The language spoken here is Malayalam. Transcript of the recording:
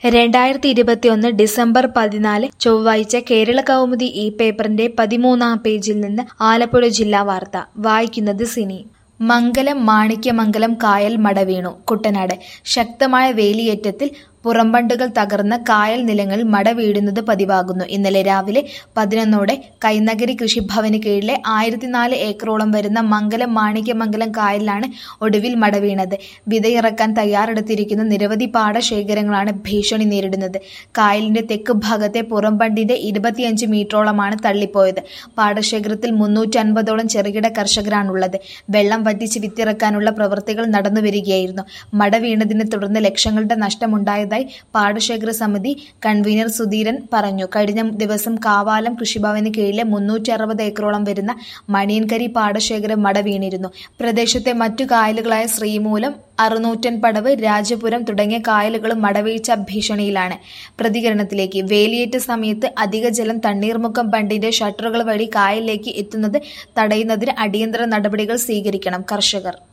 രണ്ടായിരത്തി ഇരുപത്തിയൊന്ന് ഡിസംബർ പതിനാല് ചൊവ്വാഴ്ച കേരള കൗമുദി ഈ പേപ്പറിന്റെ പതിമൂന്നാം പേജിൽ നിന്ന് ആലപ്പുഴ ജില്ലാ വാർത്ത വായിക്കുന്നത് സിനി മംഗലം മാണിക്യമംഗലം കായൽ മടവീണു കുട്ടനാട് ശക്തമായ വേലിയേറ്റത്തിൽ പുറംബണ്ടുകൾ തകർന്ന് കായൽ നിലങ്ങളിൽ മട വീഴുന്നത് പതിവാകുന്നു ഇന്നലെ രാവിലെ പതിനൊന്നോടെ കൈനഗരി കൃഷിഭവന് കീഴിലെ ആയിരത്തിനാല് ഏക്കറോളം വരുന്ന മംഗലം മാണിക്യമംഗലം കായലിലാണ് ഒടുവിൽ മട വീണത് വിതയിറക്കാൻ തയ്യാറെടുത്തിരിക്കുന്ന നിരവധി പാടശേഖരങ്ങളാണ് ഭീഷണി നേരിടുന്നത് കായലിന്റെ തെക്ക് ഭാഗത്തെ പുറംബണ്ടിന്റെ ഇരുപത്തിയഞ്ച് മീറ്ററോളമാണ് തള്ളിപ്പോയത് പാടശേഖരത്തിൽ മുന്നൂറ്റി അൻപതോളം ചെറുകിട കർഷകരാണുള്ളത് വെള്ളം വറ്റിച്ച് വിത്തിറക്കാനുള്ള പ്രവൃത്തികൾ നടന്നുവരികയായിരുന്നു മട വീണതിനെ തുടർന്ന് ലക്ഷങ്ങളുടെ നഷ്ടമുണ്ടായത് ഉണ്ടായതായി പാടശേഖര സമിതി കൺവീനർ സുധീരൻ പറഞ്ഞു കഴിഞ്ഞ ദിവസം കാവാലം കൃഷിഭവന് കീഴിലെ മുന്നൂറ്റി അറുപത് ഏക്കറോളം വരുന്ന മണിയൻകരി പാടശേഖരം മട വീണിരുന്നു പ്രദേശത്തെ മറ്റു കായലുകളായ ശ്രീമൂലം അറുനൂറ്റൻ പടവ് രാജപുരം തുടങ്ങിയ കായലുകളും മടവീഴ്ച ഭീഷണിയിലാണ് പ്രതികരണത്തിലേക്ക് വേലിയേറ്റ സമയത്ത് അധിക ജലം തണ്ണീർമുക്കം ബണ്ടിന്റെ ഷട്ടറുകൾ വഴി കായലിലേക്ക് എത്തുന്നത് തടയുന്നതിന് അടിയന്തര നടപടികൾ സ്വീകരിക്കണം കർഷകർ